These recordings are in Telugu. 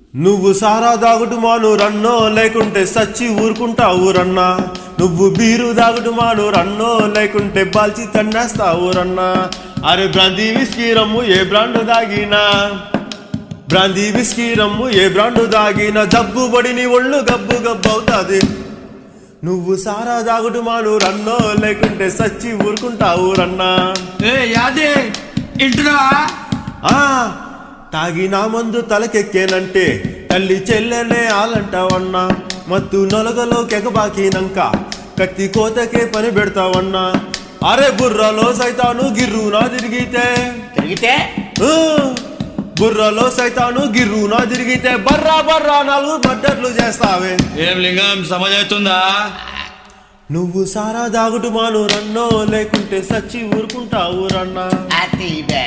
నువ్వు సారా దాగుడు మాను రన్నో లేకుంటే సచ్చి ఊరుకుంటావు రన్నా నువ్వు బీరు దాగుడు మాను రన్నో లేకుంటే బాల్చి తన్నేస్తావు రన్నా అరే బ్రాంతి విస్కీ రమ్ము ఏ బ్రాండ్ దాగినా బ్రాంతి విస్కీ రమ్ము ఏ బ్రాండ్ దాగినా జబ్బు పడిని ఒళ్ళు గబ్బు గబ్బు అవుతాది నువ్వు సారా దాగుడు మాను రన్నో లేకుంటే సచ్చి ఊరుకుంటావు రన్నా ఏ యాదే ఇంటున్నా ఆ తాగినా మందు తలకెక్కేనంటే తల్లి చెల్లెనే ఆలంటావన్నా మత్తు నొలగలో కెగబాకినంక కత్తి కోతకే పని పెడతావన్నా అరే బుర్రలో సైతాను గిర్రునా తిరిగితే తిరిగితే ఆ, బుర్రలో సైతాను గిర్రునా తిరిగితే బర్రా బర్రా నాలుగు మద్దర్లు చేస్తావే ఏం లింగం సమజవుతుందా నువ్వు సారా దాగుడు మాను రన్నో లేకుంటే సచ్చి ఊరుకుంటావు రన్నా అది బే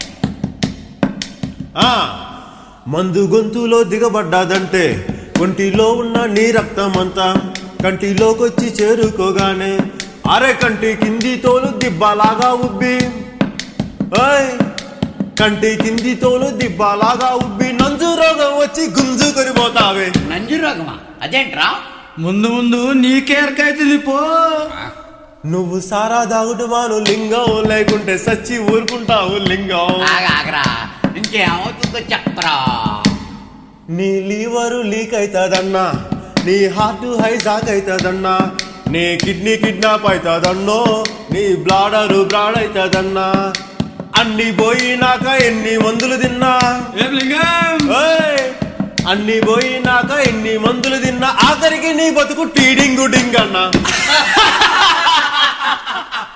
ఆ మందు గొంతులో దిగబడ్డాదంటే ఒంటిలో ఉన్న నీ రక్తమంతా కంటిలోకొచ్చి చేరుకోగానే అరే కంటి కింది తోలు దిబ్బలాగా ఉబ్బి ఓయ్ కంటి కింది తోలు దిబ్బలాగా ఉబ్బి నంజు రోగం వచ్చి గుంజుకొని పోతావే నంజు రోగమా అదేంట్రా ముందు ముందు నీకే ఎరకైతుంది పో నువ్వు సారా దాగుడు మాను లింగం లేకుంటే సచ్చి ఊరుకుంటావు లింగం ఆగా ఆగరా ఇంకేమవుతుందో చెప్పరా నీ లీవరు లీక్ అవుతుందన్నా నీ హార్ట్ హైజాక్ అవుతుందన్నా నీ కిడ్నీ కిడ్నాప్ అవుతుందన్నో నీ బ్లాడరు బ్రాడ్ అవుతుందన్నా అన్ని పోయినాక ఎన్ని మందులు తిన్నా ఏం లింగం ఓయ్! అన్ని పోయినాక ఎన్ని మందులు తిన్నా ఆఖరికి నీ బతుకు టీడింగు డింగ్ అన్నా